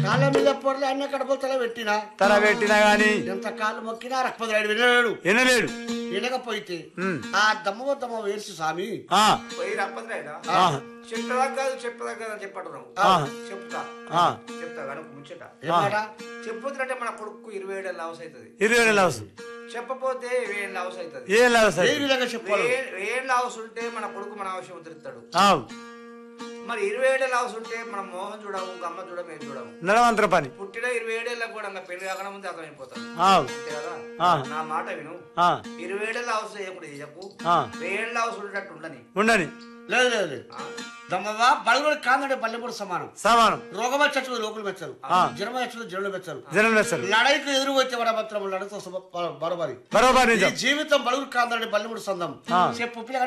కాళ్ళ మీద పొరలు అన్న కడపలు తల పెట్టినా తల పెట్టినా గాని ఎంత కాళ్ళు మొక్కినా రక్పదరాడు వినలేడు వినలేడు వినకపోతే ఉమ్. ఆ దమ్మవ దమ్మ వేసి స్వామి ఆ, పోయి రప్పదురాయన ఆ, చెప్పదా కాదు చెప్పదా కాదు అని చెప్పట్టున్నావు ఆ. చెప్తా ఆ. చెప్తా కనుక ముచ్చట ఏమాట చెప్పుతుంటే మన కొడుకు ఇరవై ఏడు లాస్ అవుతుంది ఇరవై ఏళ్ళ హౌస్ చెప్పపోతే వెయ్యి లాస్ అవుతుంది ఏం లాస్ ఏ విధంగా చెప్పాలి వెయ్యి లాస్ ఉంటే మన కొడుకు మన అవసరం తిరుగుతాడు ఆవు మరి ఇరవై ఏడు లాస్ ఉంటే మన మోహన్ చూడము గమ్మ చూడము మేము చూడము నడవంతర పని పుట్టిన ఇరవై ఏడేళ్ళకి కూడా ఇంకా పెళ్లి కాకుండా ముందు అర్థమైపోతాడు ఆవు అంతే కదా ఆ. నా మాట విను ఆ, ఇరవై ఏడేళ్ళ అవసరం చేయకూడదు చెప్పు ఆ. వెయ్యేళ్ళ అవసరం ఉండేటట్టు ఉండని ఉండని లేదు లేదు లేదు దమ్మవ బలుగుడు కాందంటే బల్లెపూడి సమానం సమానం రోగం వచ్చేది లోకులు మెచ్చరు ఆ. జ్వరం వచ్చేది జనులు మెచ్చరు జనం వేస్తారు లడైకు ఎదురు వచ్చే వాడ మాత్రం లడతో బరోబరి బరోబర్ ఈ నిజం జీవితం బలుగుడు కాందంటే బల్లెపూడి సందం ఆ. చెప్పు పిల్లగా